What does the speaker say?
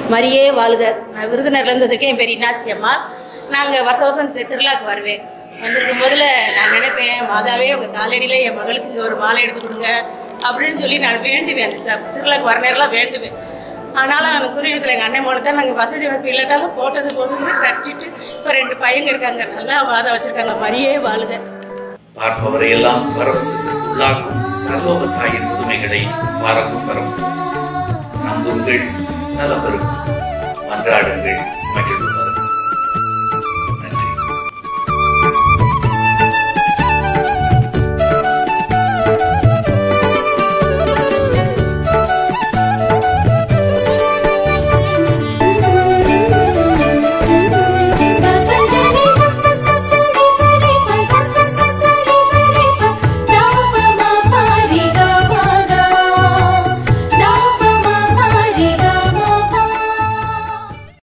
மரியே வாழ்க நான் விருதுநர்லேருந்து வந்திருக்கேன் என் பேர் இன்னாசி அம்மா நாங்கள் வருஷம் வருஷம் இந்த திருவிழாக்கு வருவேன் வந்திருக்கும் போதில் நான் நினைப்பேன் மாதாவே உங்கள் காலடியில் என் மகளுக்கு இங்கே ஒரு மாலை எடுத்து கொடுங்க அப்படின்னு சொல்லி நான் வேண்டுவேன் அந்த ச- திருவிழாக்கு வர நேரம்லாம் வேண்டுவேன் ஆனாலும் அந்த குருவியத்தில் எங்கள் அண்ணன் மூலம் தான் நாங்கள் வசதி வாய்ப்பு இல்லாட்டாலும் போட்டது போட்டு கட்டிட்டு இப்போ ரெண்டு பையங்க இருக்காங்க நல்லா மாதா வச்சுருக்காங்க மரியே வாழுக பார்ப்பவரை எல்லாம் பரவசத்திற்கு உள்ளாக்கும் பரலோக தாயின் புதுமைகளை பாரமும் பெறும் நம்புங்கள் நலம் பெறும் மன்றாடுங்கள் மகிழ்வு வரும்